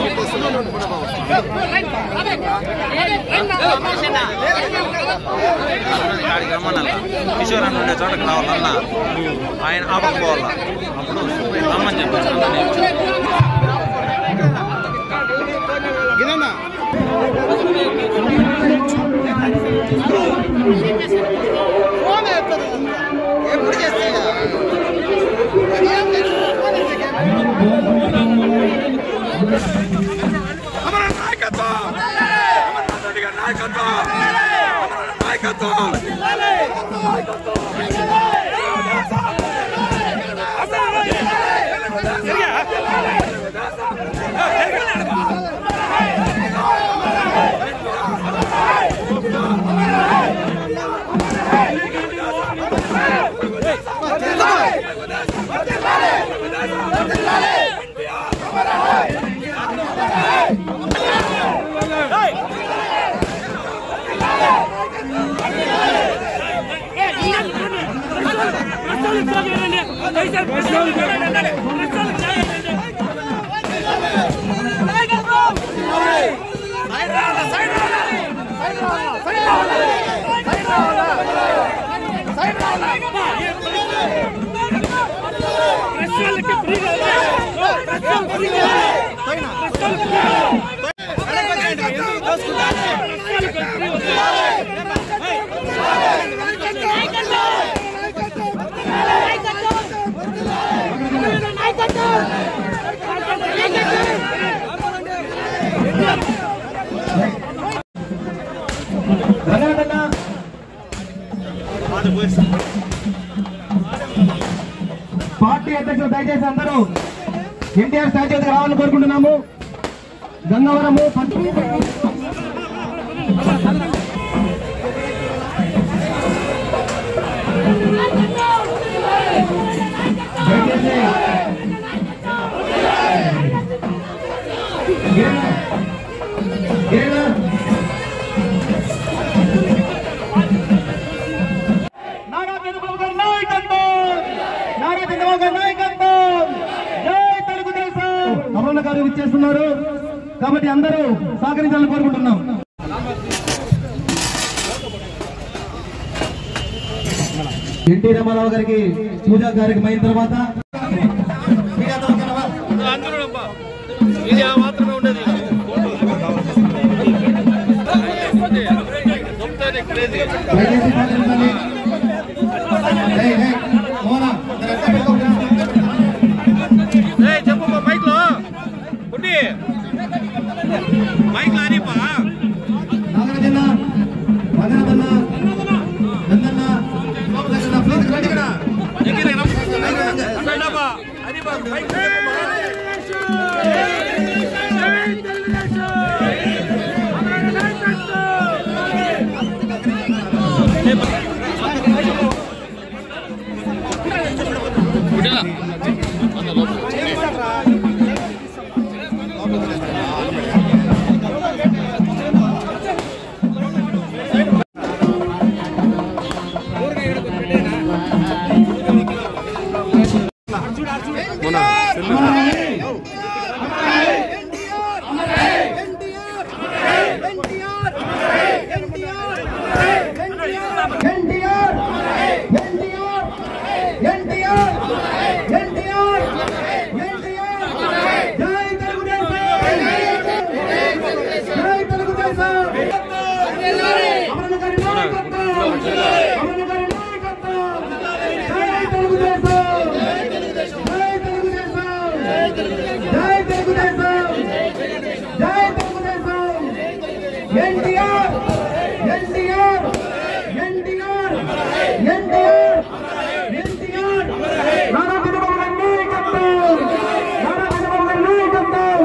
కాడికి రమ్మన్నా కిషోర్ అన్న ఉండే చోటకి రావాలన్నా ఆయన ఆపకపోవాలా అప్పుడు రమ్మని చెప్పాను పార్టీ అధ్యక్షులు దయచేసి అందరూ ఎన్టీఆర్ స్టాచ్యూ దగ్గర రావాలని కోరుకుంటున్నాము గంగవరము పంచ- దయచేసి గిరినా, గిరినా. నారా చంద్రబాబు గారి నాయకత్వం నారా చంద్రబాబు గారి నాయకత్వం జై తెలుగుదేశం అమరణ గారు ఇచ్చేస్తున్నారు కాబట్టి అందరూ సహకరించాలని కోరుకుంటున్నాం ఎన్టీ రామారావు గారికి పూజా గారికి అయిన తర్వాత దయచేసి సహకరించాలి ఏయ్, ఏయ్, మోనా, జర ఎక్కడ పెట్టుకో. చెప్పు మైక్ లో పుట్టి మైక్ లో అనిపా నాగరాజన్న మదనదన్న నందన్న సోమదర్శన ప్లీజ్ రండి ఇక్కడ ఎన్టీఆర్ ఎన్టీఆర్ ఎన్టీఆర్ ఎన్టీఆర్ ఎన్టీఆర్ జై తెలుగుదేశం జై తెలుగుదేశం అమరణ గారి నాయకత్వం అమరణ గారి నాయకత్వం జై తెలుగుదేశం జై తెలుగుదేశం జై తెలుగుదేశం జై తెలుగుదేశం ఎన్టీఆర్ ఎన్టీఆర్ ఎన్టీఆర్ ఎన్టీఆర్ ఎన్టీఆర్ నారా చంద్రబాబు గారి నాయకత్వం నారా చంద్రబాబు గారి నాయకత్వం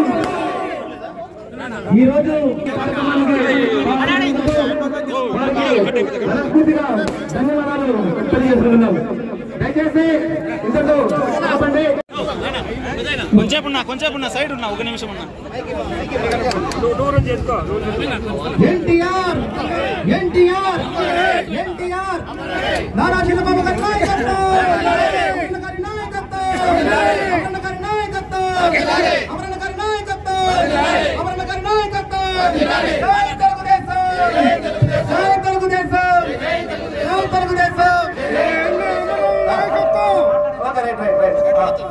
ఈ రోజు కార్యక్రమానికి వారికి మనస్ఫూర్తిగా ధన్యవాదాలు తెలియజేస్తున్నాం దయచేసి ఇంతలో ఆపండి కొంచెం ఉన్నా కొంచెం ఉన్నా సైడ్ ఉన్నా ఒక నిమిషం ఉన్నా ఎన్టీఆర్ ఎన్టీఆర్ ఎన్టీఆర్ నారా చంద్రబాబు గారి నాయకత్వం అమరణ గారి నాయకత్వం అమరణ గారి నాయకత్వం అమరణ గారి నాయకత్వం జై తెలుగుదేశం జై తెలుగుదేశం జై Telugu Desam okay, right, right, right.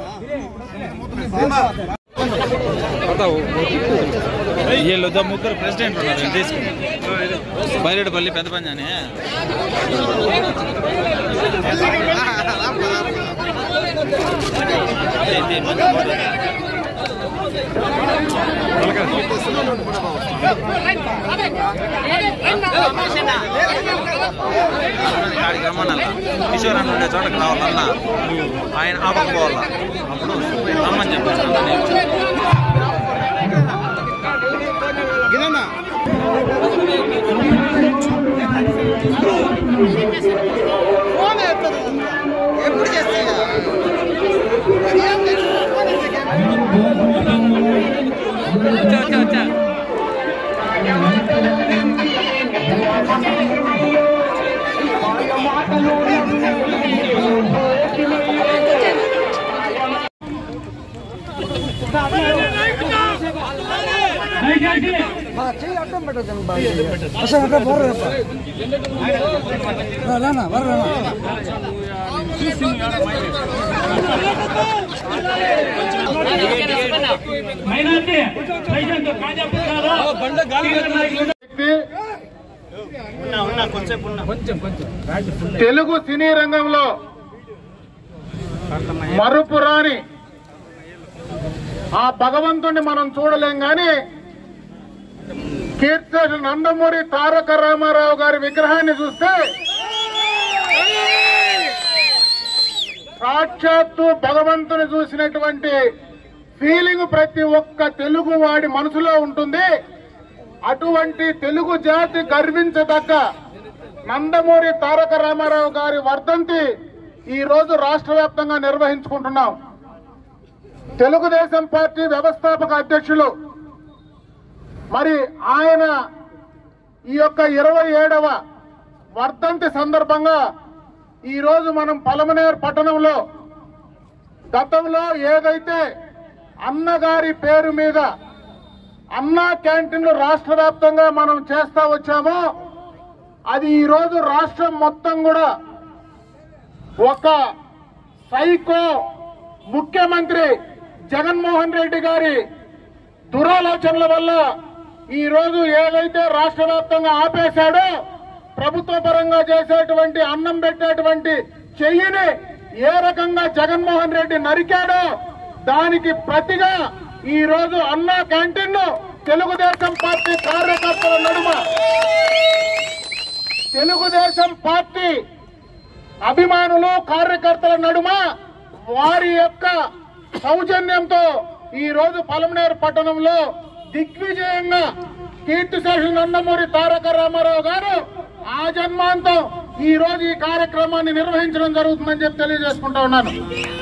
వీళ్ళు వద్ద ముగ్గురు ప్రెసిడెంట్ ఉన్నారు వీళ్ళు తీసుకుని బైరెడ్డిపల్లి పెద్ద పంజాని కాడికి రమ్మన్నాల కిషోర్ అన్న ఉండే చోటకి రావాలన్నా ఆయన ఆపక పోవాలా అప్పుడు రమ్మని చెప్పాను అందరినీ. తెలుగు సినీ రంగంలో మరుపురాని ఆ భగవంతుణ్ణి మనం చూడలేం గాని కీర్తి నందమూరి తారక రామారావు గారి విగ్రహాన్ని చూస్తే సాక్షాత్తు భగవంతుని చూసినటువంటి ఫీలింగ్ ప్రతి ఒక్క తెలుగు వాడి మనసులో ఉంటుంది అటువంటి తెలుగు జాతి గర్వించదగ్గ నందమూరి తారక రామారావు గారి వర్ధంతి ఈ రోజు రాష్ట్ర వ్యాప్తంగా నిర్వహించుకుంటున్నాం తెలుగుదేశం పార్టీ వ్యవస్థాపక అధ్యక్షులు మరి ఆయన ఈ యొక్క ఇరవై ఏడవ వర్ధంతి సందర్భంగా ఈ రోజు మనం పలమనేరు పట్టణంలో గతంలో ఏదైతే అన్నగారి పేరు మీద అన్నా క్యాంటీన్లు రాష్ట్ర వ్యాప్తంగా మనం చేస్తా వచ్చామో అది ఈ రోజు రాష్ట్రం మొత్తం కూడా ఒక సైకో ముఖ్యమంత్రి జగన్మోహన్ రెడ్డి గారి దురాలోచనల వల్ల ఈ రోజు ఏదైతే రాష్ట్ర వ్యాప్తంగా ఆపేశాడో ప్రభుత్వ పరంగా చేసేటువంటి అన్నం పెట్టేటువంటి చెయ్యిని ఏ రకంగా జగన్మోహన్ రెడ్డి నరికాడో దానికి ప్రతిగా ఈ రోజు అన్నా క్యాంటీన్ ను తెలుగుదేశం పార్టీ కార్యకర్తల నడుమ తెలుగుదేశం పార్టీ అభిమానులు కార్యకర్తల నడుమ వారి యొక్క సౌజన్యంతో ఈ రోజు పలమనేరు పట్టణంలో దిగ్విజయంగా కీర్తిశేషు నందమూరి తారక రామారావు గారు ఆ జన్మాంతం ఈ రోజు ఈ కార్యక్రమాన్ని నిర్వహించడం జరుగుతుందని చెప్పి తెలియజేసుకుంటా ఉన్నాను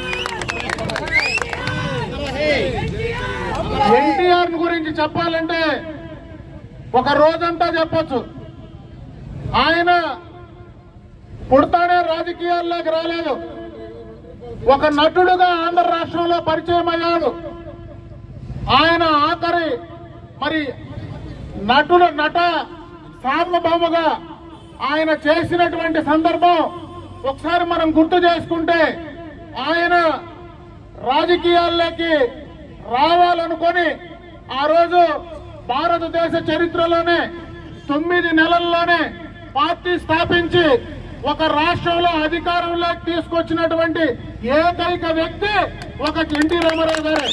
ఎన్టీఆర్ గురించి చెప్పాలంటే ఒక రోజంతా చెప్పొచ్చు ఆయన పుడతానే రాజకీయాల్లోకి రాలేదు ఒక నటుడుగా ఆంధ్ర రాష్ట్రంలో పరిచయం అయ్యాడు ఆయన ఆఖరి మరి నటుడు నట సార్వభౌమగా ఆయన చేసినటువంటి సందర్భం ఒకసారి మనం గుర్తు చేసుకుంటే ఆయన రాజకీయాల్లోకి రావాలనుకొని ఆ రోజు భారతదేశ చరిత్రలోనే తొమ్మిది నెలల్లోనే పార్టీ స్థాపించి ఒక రాష్ట్రంలో అధికారంలోకి తీసుకొచ్చినటువంటి ఏకైక వ్యక్తి ఒక ఎన్టీ రామారావు గారే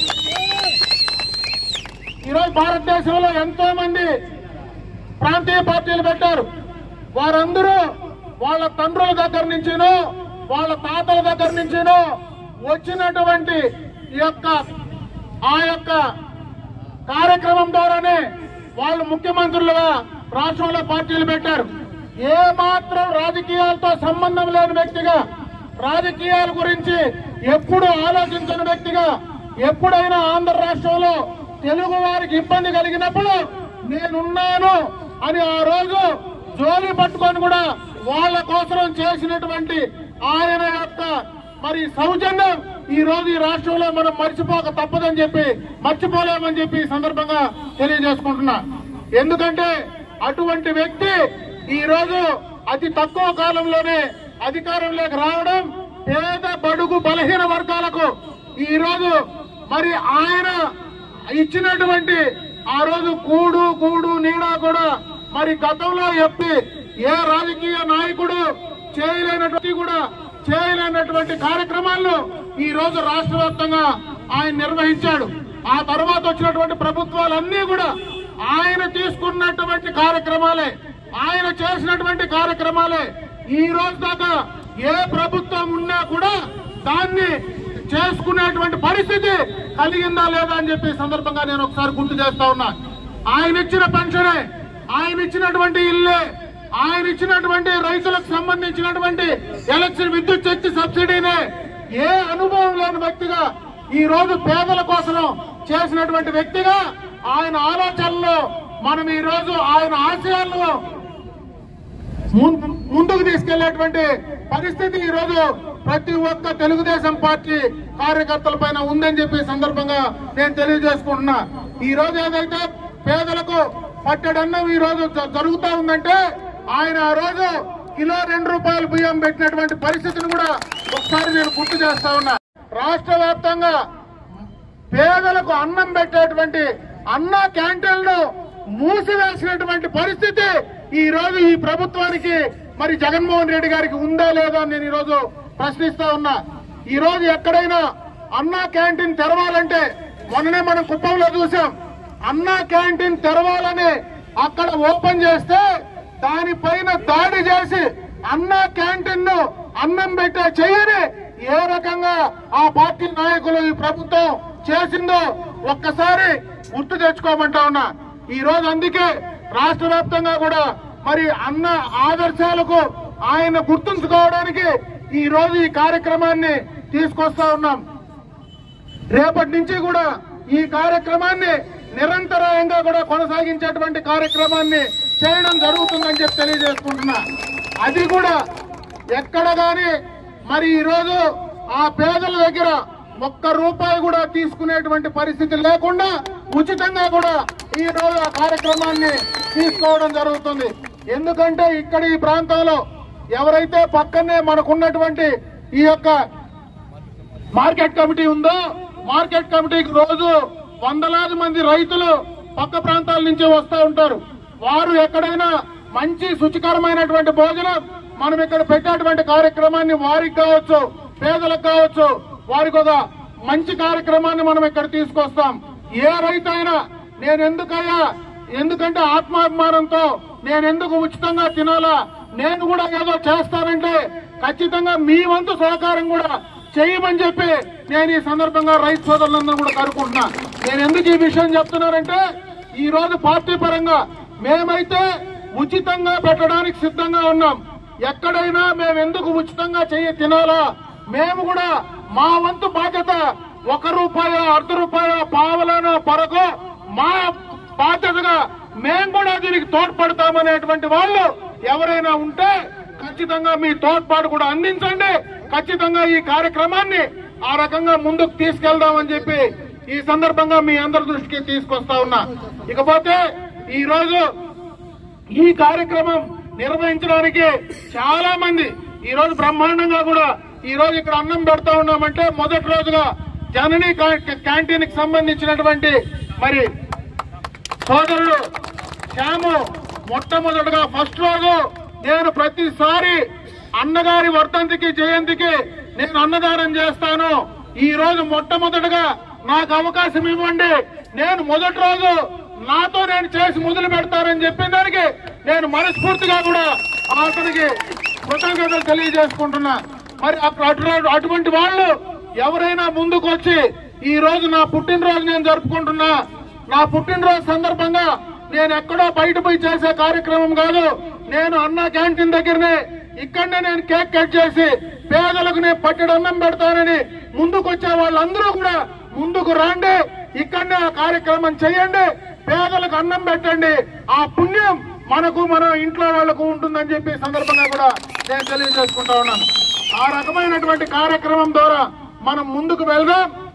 ఈరోజు భారతదేశంలో ఎంతో మంది ప్రాంతీయ పార్టీలు పెట్టారు వారందరూ వాళ్ళ తండ్రుల దగ్గర నుంచినో వాళ్ళ తాతల దగ్గర నుంచినో వచ్చినటువంటి ఈ యొక్క ఆ యొక్క కార్యక్రమం ద్వారానే వాళ్ళు ముఖ్యమంత్రులుగా రాష్ట్రంలో పార్టీలు పెట్టారు ఏ మాత్రం రాజకీయాలతో సంబంధం లేని వ్యక్తిగా రాజకీయాల గురించి ఎప్పుడు ఆలోచించని వ్యక్తిగా ఎప్పుడైనా ఆంధ్ర రాష్ట్రంలో తెలుగు వారికి ఇబ్బంది కలిగినప్పుడు నేనున్నాను అని ఆ రోజు జోలి పట్టుకొని కూడా వాళ్ళ కోసం చేసినటువంటి ఆయన యొక్క మరి సౌజన్యం ఈ రోజు ఈ రాష్ట్రంలో మనం మర్చిపోక తప్పదని చెప్పి మర్చిపోలేమని చెప్పి ఈ సందర్భంగా తెలియజేసుకుంటున్నా ఎందుకంటే అటువంటి వ్యక్తి ఈ రోజు అతి తక్కువ కాలంలోనే అధికారంలోకి రావడం పేద బడుగు బలహీన వర్గాలకు ఈ రోజు మరి ఆయన ఇచ్చినటువంటి ఆ రోజు కూడు కూడు నీడ కూడా మరి గతంలో చెప్పి ఏ రాజకీయ నాయకుడు చేయలేనటువంటి కూడా చేయలేనటువంటి కార్యక్రమాలను ఈ రోజు రాష్ట్ర వ్యాప్తంగా ఆయన నిర్వహించాడు ఆ తర్వాత వచ్చినటువంటి ప్రభుత్వాలన్నీ కూడా ఆయన తీసుకున్నటువంటి కార్యక్రమాలే ఆయన చేసినటువంటి కార్యక్రమాలే ఈ రోజు దాకా ఏ ప్రభుత్వం ఉన్నా కూడా దాన్ని చేసుకునేటువంటి పరిస్థితి కలిగిందా లేదా అని చెప్పి ఈ సందర్భంగా నేను ఒకసారి గుర్తు చేస్తా ఉన్నా ఆయన ఇచ్చిన పెన్షనే ఆయన ఇచ్చినటువంటి ఇల్లే ఆయన ఇచ్చినటువంటి రైతులకు సంబంధించినటువంటి ఎలక్షన్ విద్యుత్ శక్తి సబ్సిడీనే ఏ అనుభవం లేని వ్యక్తిగా ఈ రోజు పేదల కోసం చేసినటువంటి వ్యక్తిగా ఆయన ఆలోచనలో మనం ఈ రోజు ఆయన ఆశయాలను ముం- ముందుకు తీసుకెళ్లేటువంటి పరిస్థితి ఈ రోజు ప్రతి ఒక్క తెలుగుదేశం పార్టీ కార్యకర్తల పైన ఉందని చెప్పి ఈ సందర్భంగా నేను తెలియజేసుకుంటున్నా ఈ రోజు ఏదైతే పేదలకు పట్టడన్నం ఈ రోజు జ- జరుగుతా ఉందంటే ఆయన ఆ రోజు కిలో రెండు రూపాయలు బియ్యం పెట్టినటువంటి పరిస్థితిని కూడా ఒకసారి నేను గుర్తు చేస్తా ఉన్నా రాష్ట్ర వ్యాప్తంగా పేదలకు అన్నం పెట్టేటువంటి అన్న క్యాంటీన్లు మూసివేసినటువంటి పరిస్థితి ఈ రోజు ఈ ప్రభుత్వానికి మరి జగన్మోహన్ రెడ్డి గారికి ఉందా లేదా అని నేను ఈ రోజు ప్రశ్నిస్తా ఉన్నా ఈ రోజు ఎక్కడైనా అన్నా క్యాంటీన్ తెరవాలంటే మొన్ననే మనం కుప్పంలో చూసాం అన్నా క్యాంటీన్ తెరవాలని అక్కడ ఓపెన్ చేస్తే దానిపైన దాడి చేసి అన్నా క్యాంటీన్ ను అన్నం పెట్టే చెయ్యని ఏ రకంగా ఆ పార్టీ నాయకులు ఈ ప్రభుత్వం చేసిందో ఒక్కసారి గుర్తు తెచ్చుకోమంటా ఉన్నా ఈ రోజు అందుకే రాష్ట్ర వ్యాప్తంగా కూడా మరి అన్న ఆదర్శాలకు ఆయన గుర్తుంచుకోవడానికి ఈ రోజు ఈ కార్యక్రమాన్ని తీసుకొస్తా ఉన్నాం రేపటి నుంచి కూడా ఈ కార్యక్రమాన్ని నిరంతరాయంగా కూడా కొనసాగించేటువంటి కార్యక్రమాన్ని చేయడం జరుగుతుందని చెప్పి తెలియజేసుకుంటున్నా అది కూడా ఎక్కడ గాని మరి ఈ రోజు ఆ పేదల దగ్గర ఒక్క రూపాయి కూడా తీసుకునేటువంటి పరిస్థితి లేకుండా ఉచితంగా కూడా ఈ రోజు ఆ కార్యక్రమాన్ని తీసుకోవడం జరుగుతుంది ఎందుకంటే ఇక్కడ ఈ ప్రాంతంలో ఎవరైతే పక్కనే మనకున్నటువంటి ఈ యొక్క మార్కెట్ కమిటీ ఉందో మార్కెట్ కమిటీకి రోజు వందలాది మంది రైతులు పక్క ప్రాంతాల నుంచి వస్తూ ఉంటారు వారు ఎక్కడైనా మంచి శుచికరమైనటువంటి భోజనం మనం ఇక్కడ పెట్టేటువంటి కార్యక్రమాన్ని వారికి కావచ్చు పేదలకు కావచ్చు వారికి ఒక మంచి కార్యక్రమాన్ని మనం ఇక్కడ తీసుకొస్తాం ఏ రైతు అయినా నేను ఎందుకయ్యా ఎందుకంటే ఆత్మాభిమానంతో నేను ఎందుకు ఉచితంగా తినాలా నేను కూడా ఏదో చేస్తానంటే ఖచ్చితంగా మీ వంతు సహకారం కూడా చేయమని చెప్పి నేను ఈ సందర్భంగా రైతు సోదరులందరూ కూడా కోరుకుంటున్నా నేను ఎందుకు ఈ విషయం చెప్తున్నానంటే ఈ రోజు పార్టీ పరంగా మేమైతే ఉచితంగా పెట్టడానికి సిద్ధంగా ఉన్నాం ఎక్కడైనా మేము ఎందుకు ఉచితంగా చెయ్యి తినాలా మేము కూడా మా వంతు బాధ్యత ఒక రూపాయ అర్ధ రూపాయ పావలనో పరకో మా బాధ్యతగా మేము కూడా దీనికి తోడ్పడతామనేటువంటి వాళ్ళు ఎవరైనా ఉంటే ఖచ్చితంగా మీ తోడ్పాటు కూడా అందించండి ఖచ్చితంగా ఈ కార్యక్రమాన్ని ఆ రకంగా ముందుకు తీసుకెళ్దామని చెప్పి ఈ సందర్భంగా మీ అందరి దృష్టికి తీసుకొస్తా ఉన్నా ఇకపోతే ఈ రోజు ఈ కార్యక్రమం నిర్వహించడానికి చాలా మంది ఈ రోజు బ్రహ్మాండంగా కూడా ఈ రోజు ఇక్కడ అన్నం పెడతా ఉన్నామంటే మొదటి రోజుగా జననీ క్యాంటీన్ కి సంబంధించినటువంటి మరి సోదరుడు శ్యాము మొట్టమొదటిగా ఫస్ట్ రోజు నేను ప్రతిసారి అన్నగారి వర్ధంతికి జయంతికి నేను అన్నదానం చేస్తాను ఈ రోజు మొట్టమొదటిగా నాకు అవకాశం ఇవ్వండి నేను మొదటి రోజు నాతో నేను చేసి మొదలు పెడతానని చెప్పిన దానికి నేను మనస్ఫూర్తిగా కూడా అతనికి కృతజ్ఞతలు తెలియజేసుకుంటున్నా మరి అక్కడ అటు- అటువంటి వాళ్ళు ఎవరైనా ముందుకు వచ్చి ఈ రోజు నా పుట్టినరోజు నేను జరుపుకుంటున్నా నా పుట్టినరోజు సందర్భంగా నేను ఎక్కడో బయట పోయి చేసే కార్యక్రమం కాదు నేను అన్న క్యాంటీన్ దగ్గరనే ఇక్కడనే నేను కేక్ కట్ చేసి పేదలకు నేను పట్టెడు అన్నం పెడతానని ముందుకు వచ్చే వాళ్ళందరూ కూడా ముందుకు రాండి ఇక్కడనే ఆ కార్యక్రమం చేయండి పేదలకు అన్నం పెట్టండి ఆ పుణ్యం మనకు మన ఇంట్లో వాళ్ళకు ఉంటుందని చెప్పి ఈ సందర్భంగా కూడా నేను తెలియజేసుకుంటా ఉన్నాను ఆ రకమైనటువంటి కార్యక్రమం ద్వారా మనం ముందుకు వెళ్దాం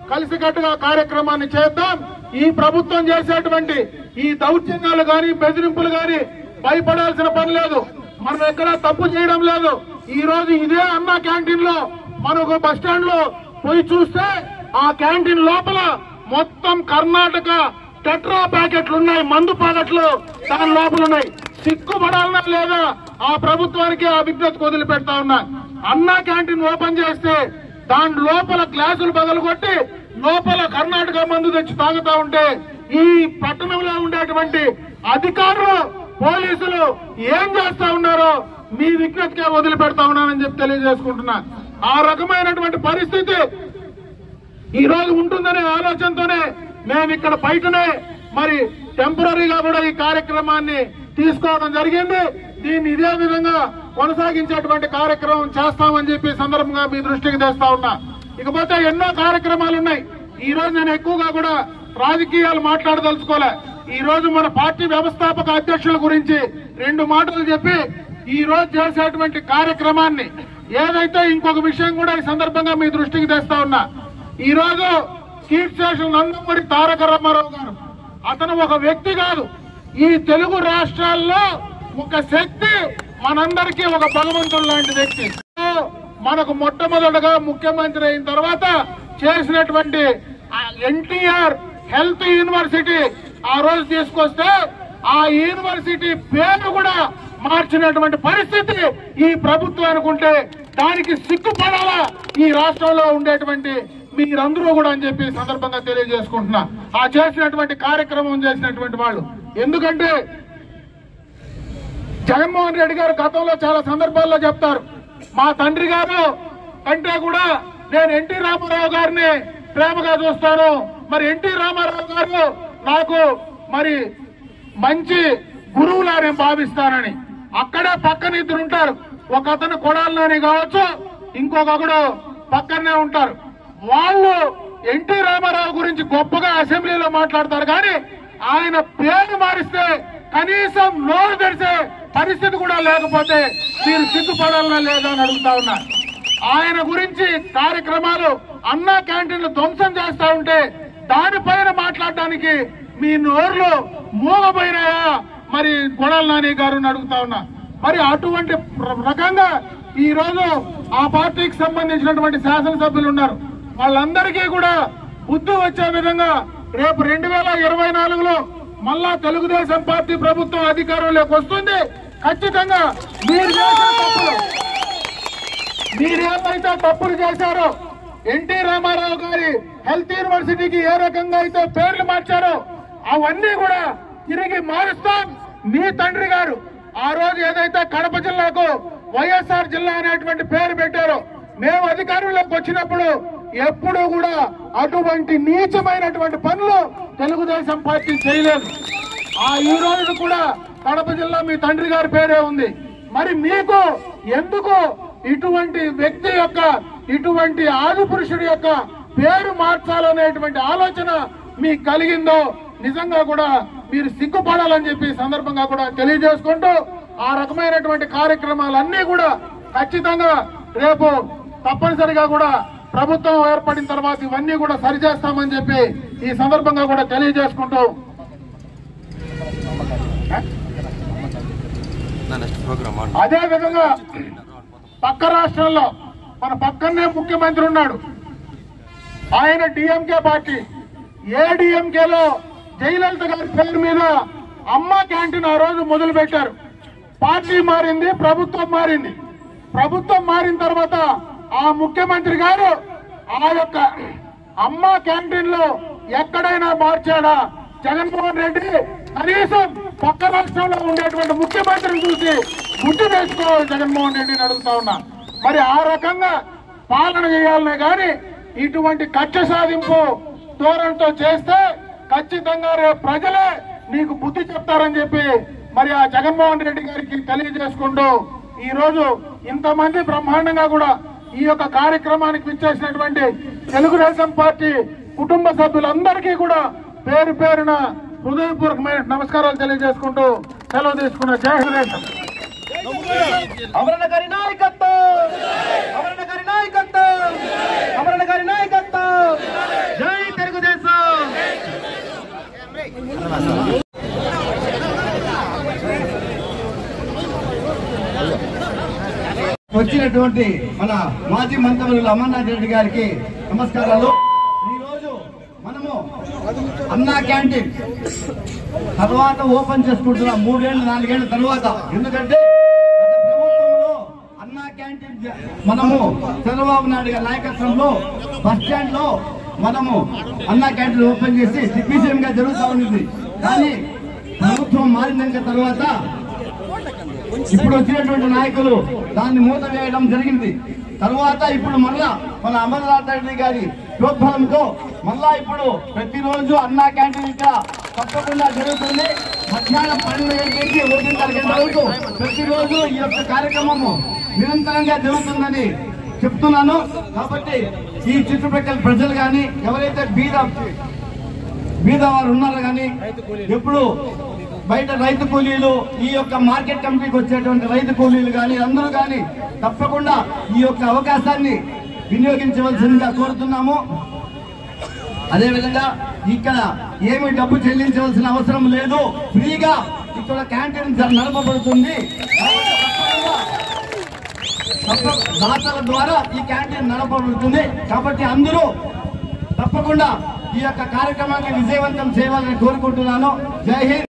కలిసికట్టుగా కార్యక్రమాన్ని చేద్దాం ఈ ప్రభుత్వం చేసేటువంటి ఈ దౌర్జన్యాలు గాని బెదిరింపులు గాని భయపడాల్సిన పని లేదు మనం ఎక్కడా తప్పు చేయడం లేదు ఈ రోజు ఇదే అన్న క్యాంటీన్ లో మనకు బస్ స్టాండ్ లో పోయి చూస్తే ఆ క్యాంటీన్ లోపల మొత్తం కర్ణాటక టెట్రా ప్యాకెట్లు ఉన్నాయి మందు ప్యాకెట్లు దాని లోపల ఉన్నాయి సిగ్గుపడాలన్నా లేదా ఆ ప్రభుత్వానికి ఆ విజ్ఞతకు వదిలిపెడతా ఉన్నా అన్నా క్యాంటీన్ ఓపెన్ చేస్తే దాని లోపల గ్లాసులు బదలుకొట్టి లోపల కర్ణాటక మందు తెచ్చి తాగుతా ఉంటే ఈ పట్టణంలో ఉండేటువంటి అధికారులు పోలీసులు ఏం చేస్తా ఉన్నారో మీ విజ్ఞతకే వదిలిపెడతా ఉన్నానని చెప్పి తెలియజేసుకుంటున్నా ఆ రకమైనటువంటి పరిస్థితి ఈ రోజు ఉంటుందనే ఆలోచనతోనే మేము ఇక్కడ బయటనే మరి టెంపరీగా కూడా ఈ కార్యక్రమాన్ని తీసుకోవడం జరిగింది దీన్ని ఇదే విధంగా కొనసాగించేటువంటి కార్యక్రమం చేస్తామని చెప్పి ఈ సందర్భంగా మీ దృష్టికి తెస్తా ఉన్నా ఇకపోతే ఎన్నో కార్యక్రమాలు ఉన్నాయి ఈ రోజు నేను ఎక్కువగా కూడా రాజకీయాలు మాట్లాడదలుచుకోలే ఈ రోజు మన పార్టీ వ్యవస్థాపక అధ్యక్షుల గురించి రెండు మాటలు చెప్పి ఈ రోజు చేసేటువంటి కార్యక్రమాన్ని ఏదైతే ఇంకొక విషయం కూడా ఈ సందర్భంగా మీ దృష్టికి తెస్తా ఉన్నా ఈ రోజు స్కీట్ స్టేషన్ నందమూరి తారక రామారావు గారు అతను ఒక వ్యక్తి కాదు ఈ తెలుగు రాష్ట్రాల్లో ఒక శక్తి మనందరికీ ఒక భగవంతుడు లాంటి వ్యక్తి మనకు మొట్టమొదటగా ముఖ్యమంత్రి అయిన తర్వాత చేసినటువంటి ఎన్టీఆర్ హెల్త్ యూనివర్సిటీ ఆ రోజు తీసుకొస్తే ఆ యూనివర్సిటీ పేరు కూడా మార్చినటువంటి పరిస్థితి ఈ ప్రభుత్వానికి ఉంటే దానికి సిగ్గుపడాలా ఈ రాష్ట్రంలో ఉండేటువంటి మీరందరూ కూడా అని చెప్పి ఈ సందర్భంగా తెలియజేసుకుంటున్నా ఆ చేసినటువంటి కార్యక్రమం చేసినటువంటి వాళ్ళు ఎందుకంటే జగన్మోహన్ రెడ్డి గారు గతంలో చాలా సందర్భాల్లో చెప్తారు మా తండ్రి గారు కంటే కూడా నేను ఎన్టీ రామారావు గారిని ప్రేమగా చూస్తాను మరి ఎన్టీ రామారావు గారు నాకు మరి మంచి గురువులా నేను భావిస్తానని అక్కడే పక్కన ఇద్దరు ఉంటారు ఒక అతను కొడాలని కావచ్చు ఇంకొకడు పక్కనే ఉంటారు వాళ్ళు ఎన్టీ రామారావు గురించి గొప్పగా అసెంబ్లీలో మాట్లాడతారు కానీ ఆయన పేరు మారిస్తే కనీసం నోరు తెరిసే పరిస్థితి కూడా లేకపోతే మీరు సిగ్గుపడాలనా లేదా అని అడుగుతా ఉన్నా ఆయన గురించి కార్యక్రమాలు అన్నా క్యాంటీన్లు ధ్వంసం చేస్తా ఉంటే దానిపైన మాట్లాడడానికి మీ నోర్లు మూగపోయినాయా మరి గొడవల నాని గారు అడుగుతా ఉన్నా మరి అటువంటి ర- రకంగా ఈ రోజు ఆ పార్టీకి సంబంధించినటువంటి శాసనసభ్యులు ఉన్నారు వాళ్ళందరికీ కూడా బుద్ధి వచ్చే విధంగా రేపు రెండు వేల ఇరవై నాలుగులో మళ్ళా తెలుగుదేశం పార్టీ ప్రభుత్వం అధికారంలోకి వస్తుంది ఖచ్చితంగా మీరు చేసిన తప్పులు మీరు ఏమైతే తప్పులు చేశారో ఎన్టీ రామారావు గారి హెల్త్ యూనివర్సిటీకి ఏ రకంగా అయితే పేర్లు మార్చారో అవన్నీ కూడా తిరిగి మారుస్తాం మీ తండ్రి గారు ఆ రోజు ఏదైతే కడప జిల్లాకు వైఎస్ఆర్ జిల్లా అనేటువంటి పేరు పెట్టారో మేము అధికారంలోకి వచ్చినప్పుడు ఎప్పుడూ కూడా అటువంటి నీచమైనటువంటి పనులు తెలుగుదేశం పార్టీ చేయలేదు ఆ ఈ రోజు కూడా కడప జిల్లా మీ తండ్రి గారి పేరే ఉంది మరి మీకు ఎందుకు ఇటువంటి వ్యక్తి యొక్క ఇటువంటి ఆది పురుషుడి యొక్క పేరు మార్చాలనేటువంటి ఆలోచన మీకు కలిగిందో నిజంగా కూడా మీరు సిగ్గుపడాలని చెప్పి ఈ సందర్భంగా కూడా తెలియజేసుకుంటూ ఆ రకమైనటువంటి కార్యక్రమాలన్నీ కూడా ఖచ్చితంగా రేపు తప్పనిసరిగా కూడా ప్రభుత్వం ఏర్పడిన తర్వాత ఇవన్నీ కూడా సరిచేస్తామని చెప్పి ఈ సందర్భంగా కూడా తెలియజేసుకుంటూ నా నెక్స్ట్ ప్రోగ్రామ్ ఆన్ అదే విధంగా పక్క రాష్ట్రంలో మన పక్కనే ముఖ్యమంత్రి ఉన్నాడు ఆయన డిఎంకే పార్టీ ఏ డిఎంకేలో జయలలిత గారి పేరు మీద అమ్మ క్యాంటీన్ ఆ రోజు మొదలు పెట్టారు పార్టీ మారింది ప్రభుత్వం మారింది ప్రభుత్వం మారిన తర్వాత ఆ ముఖ్యమంత్రి గారు ఆ యొక్క అమ్మ క్యాంటీన్ లో ఎక్కడైనా మార్చాడా జగన్మోహన్ రెడ్డి కనీసం పక్క రాష్ట్రంలో ఉండేటువంటి ముఖ్యమంత్రిని చూసి గుర్తు తెచ్చుకోవాలి జగన్మోహన్ రెడ్డిని అడుగుతా ఉన్నా మరి ఆ రకంగా పాలన చేయాలనే గాని ఇటువంటి కక్ష సాధింపు ధోరణితో చేస్తే ఖచ్చితంగా రేపు ప్రజలే నీకు బుద్ధి చెప్తారని చెప్పి మరి ఆ జగన్మోహన్ రెడ్డి గారికి తెలియజేసుకుంటూ ఈ రోజు ఇంతమంది బ్రహ్మాండంగా కూడా ఈ యొక్క కార్యక్రమానికి విచ్చేసినటువంటి తెలుగుదేశం పార్టీ కుటుంబ సభ్యులందరికీ కూడా పేరు పేరున హృదయపూర్వకమైన నమస్కారాలు తెలియజేసుకుంటూ సెలవు తీసుకున్న జై హింద్ అమరణ గారి నాయకత్వం అమరణ గారి నాయకత్వం అమరణ గారి నాయకత్వం జై వచ్చినటువంటి మన మాజీ మంత్రులు అమర్నాథ్ రెడ్డి గారికి నమస్కారాలు ఈరోజు మనము అన్నా క్యాంటీన్ తర్వాత ఓపెన్ చేసుకుంటున్నాం మూడేళ్ళు నాలుగేళ్ల తర్వాత ఎందుకంటే గత ప్రభుత్వంలో అన్నా క్యాంటీన్ జ- మనము చంద్రబాబు నాయుడు గారి నాయకత్వంలో బస్ స్టాండ్ లో మనము అన్నా క్యాంటీన్ ఓపెన్ చేసి దిగ్విజయంగా జరుగుతూ ఉంది కానీ ప్రభుత్వం మారినాక తర్వాత ఇప్పుడు వచ్చినటువంటి నాయకులు దాన్ని మూత వేయడం జరిగింది తరువాత ఇప్పుడు మళ్ళా మన అమర్నాథ్ రెడ్డి గారి ప్రోత్సాహంతో మళ్ళా ఇప్పుడు ప్రతిరోజు అన్నా క్యాంటీన్ ఇక్కడ తప్పకుండా జరుగుతుంది మధ్యాహ్నం పన్నెండు గంటల నుంచి ఒకటిన్నర గంటల వరకు ప్రతిరోజు ఈ యొక్క కార్యక్రమము నిరంతరంగా జరుగుతుందని చెప్తున్నాను కాబట్టి ఈ చుట్టుపక్కల ప్రజలు కానీ ఎవరైతే బీద బీద వారు ఉన్నారు కానీ ఎప్పుడు బయట రైతు కూలీలు ఈ యొక్క మార్కెట్ కమిటీకి వచ్చేటువంటి రైతు కూలీలు కానీ అందరూ కానీ తప్పకుండా ఈ యొక్క అవకాశాన్ని వినియోగించవలసిందిగా కోరుతున్నాము అదేవిధంగా ఇక్కడ ఏమి డబ్బు చెల్లించవలసిన అవసరం లేదు ఫ్రీగా ఇక్కడ క్యాంటీన్ జ- నడపబడుతుంది కాబట్టి తప్పకుండా తప్ప- దాతల ద్వారా ఈ క్యాంటీన్ నడపబడుతుంది కాబట్టి అందరూ తప్పకుండా ఈ యొక్క కార్యక్రమాన్ని విజయవంతం చేయాలని కోరుకుంటున్నాను జై హింద్